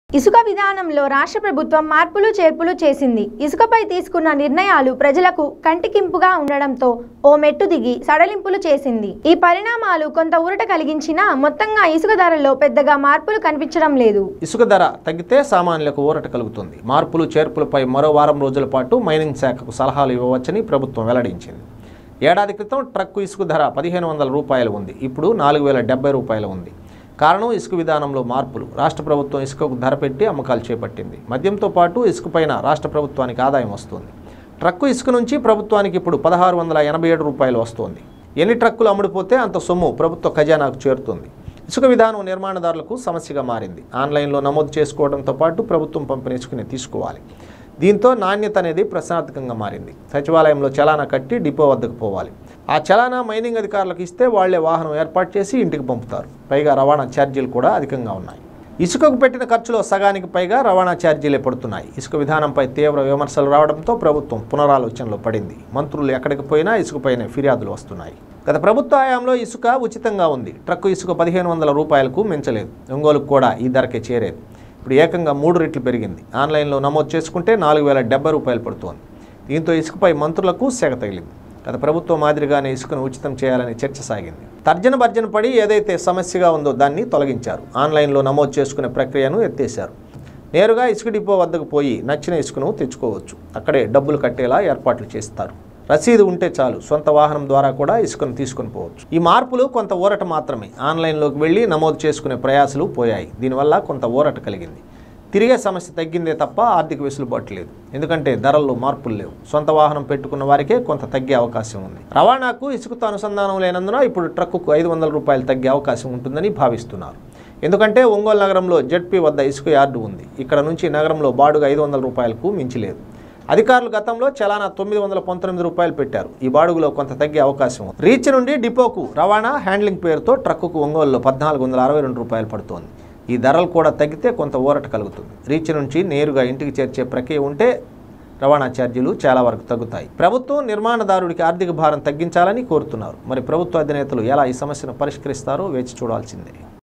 ఇసుక విధానంలో రాష్ట్ర ప్రభుత్వం మార్పులు చేర్పులు చేసింది ఇసుకపై తీసుకున్న నిర్ణయాలు ప్రజలకు కంటికింపుగా ఉండడంతో ఓ మెట్టు దిగి సడలింపులు చేసింది ఈ పరిణామాలు కొంత ఊరట కలిగించినా మొత్తంగా ఇసుక ధరల్లో పెద్దగా మార్పులు కనిపించడం లేదు ఇసుక ధర తగ్గితే సామాన్యులకు ఊరట కలుగుతుంది మార్పులు చేర్పులపై మరో వారం రోజుల పాటు మైనింగ్ శాఖకు సలహాలు ఇవ్వవచ్చని ప్రభుత్వం వెల్లడించింది ఏడాది క్రితం ట్రక్కు ఇసుక ధర పదిహేను వందల రూపాయలు ఉంది ఇప్పుడు నాలుగు వేల డెబ్బై రూపాయలు ఉంది కారణం ఇసుక విధానంలో మార్పులు రాష్ట్ర ప్రభుత్వం ఇసుకకు ధర పెట్టి అమ్మకాలు చేపట్టింది మద్యంతో పాటు ఇసుకపైన రాష్ట్ర ప్రభుత్వానికి ఆదాయం వస్తుంది ట్రక్కు ఇసుక నుంచి ప్రభుత్వానికి ఇప్పుడు పదహారు వందల ఎనభై ఏడు రూపాయలు వస్తోంది ఎన్ని ట్రక్కులు అమ్ముడుపోతే అంత సొమ్ము ప్రభుత్వ ఖజానాకు చేరుతుంది ఇసుక విధానం నిర్మాణదారులకు సమస్యగా మారింది ఆన్లైన్లో నమోదు చేసుకోవడంతో పాటు ప్రభుత్వం పంపిణీ ఇసుకని తీసుకోవాలి దీంతో నాణ్యత అనేది ప్రశ్నార్థకంగా మారింది సచివాలయంలో చలానా కట్టి డిపో వద్దకు పోవాలి ఆ చలానా మైనింగ్ అధికారులకు ఇస్తే వాళ్లే వాహనం ఏర్పాటు చేసి ఇంటికి పంపుతారు పైగా రవాణా ఛార్జీలు కూడా అధికంగా ఉన్నాయి ఇసుకకు పెట్టిన ఖర్చులో సగానికి పైగా రవాణా ఛార్జీలే పడుతున్నాయి ఇసుక విధానంపై తీవ్ర విమర్శలు రావడంతో ప్రభుత్వం పునరాలోచనలో పడింది మంత్రులు ఎక్కడికి పోయినా ఇసుకపైనే ఫిర్యాదులు వస్తున్నాయి గత ప్రభుత్వ హయాంలో ఇసుక ఉచితంగా ఉంది ట్రక్కు ఇసుక పదిహేను వందల రూపాయలకు మించలేదు ఒంగోలుకు కూడా ఈ ధరకే చేరేది ఇప్పుడు ఏకంగా మూడు రెట్లు పెరిగింది ఆన్లైన్లో నమోదు చేసుకుంటే నాలుగు వేల డెబ్బై రూపాయలు పడుతోంది దీంతో ఇసుకపై మంత్రులకు సెగ తగిలింది గత ప్రభుత్వం మాదిరిగానే ఇసుకను ఉచితం చేయాలని చర్చ సాగింది తర్జన భర్జన పడి ఏదైతే సమస్యగా ఉందో దాన్ని తొలగించారు ఆన్లైన్లో నమోదు చేసుకునే ప్రక్రియను ఎత్తేశారు నేరుగా ఇసుక డిపో వద్దకు పోయి నచ్చిన ఇసుకను తెచ్చుకోవచ్చు అక్కడే డబ్బులు కట్టేలా ఏర్పాట్లు చేస్తారు రసీదు ఉంటే చాలు సొంత వాహనం ద్వారా కూడా ఇసుకను తీసుకొని పోవచ్చు ఈ మార్పులు కొంత ఊరట మాత్రమే ఆన్లైన్లోకి వెళ్ళి నమోదు చేసుకునే ప్రయాసాలు పోయాయి దీనివల్ల కొంత ఊరట కలిగింది తిరిగే సమస్య తగ్గిందే తప్ప ఆర్థిక వెసులుబాటు లేదు ఎందుకంటే ధరల్లో మార్పులు లేవు సొంత వాహనం పెట్టుకున్న వారికే కొంత తగ్గే అవకాశం ఉంది రవాణాకు ఇసుకతో అనుసంధానం లేనందున ఇప్పుడు ట్రక్కుకు ఐదు వందల రూపాయలు తగ్గే అవకాశం ఉంటుందని భావిస్తున్నారు ఎందుకంటే ఒంగోలు నగరంలో జెడ్పీ వద్ద ఇసుక యార్డు ఉంది ఇక్కడ నుంచి నగరంలో బాడుగ ఐదు వందల రూపాయలకు మించి లేదు అధికారులు గతంలో చలానా తొమ్మిది వందల పంతొమ్మిది రూపాయలు పెట్టారు ఈ బాడుగులో కొంత తగ్గే అవకాశం ఉంది రీచ్ నుండి డిపోకు రవాణా హ్యాండ్లింగ్ పేరుతో ట్రక్కుకు ఒంగోలులో పద్నాలుగు వందల అరవై రెండు రూపాయలు పడుతోంది ఈ ధరలు కూడా తగ్గితే కొంత ఊరట కలుగుతుంది రీచ్ నుంచి నేరుగా ఇంటికి చేర్చే ప్రక్రియ ఉంటే రవాణా ఛార్జీలు చాలా వరకు తగ్గుతాయి ప్రభుత్వం నిర్మాణదారుడికి ఆర్థిక భారం తగ్గించాలని కోరుతున్నారు మరి ప్రభుత్వ అధినేతలు ఎలా ఈ సమస్యను పరిష్కరిస్తారో వేచి చూడాల్సిందే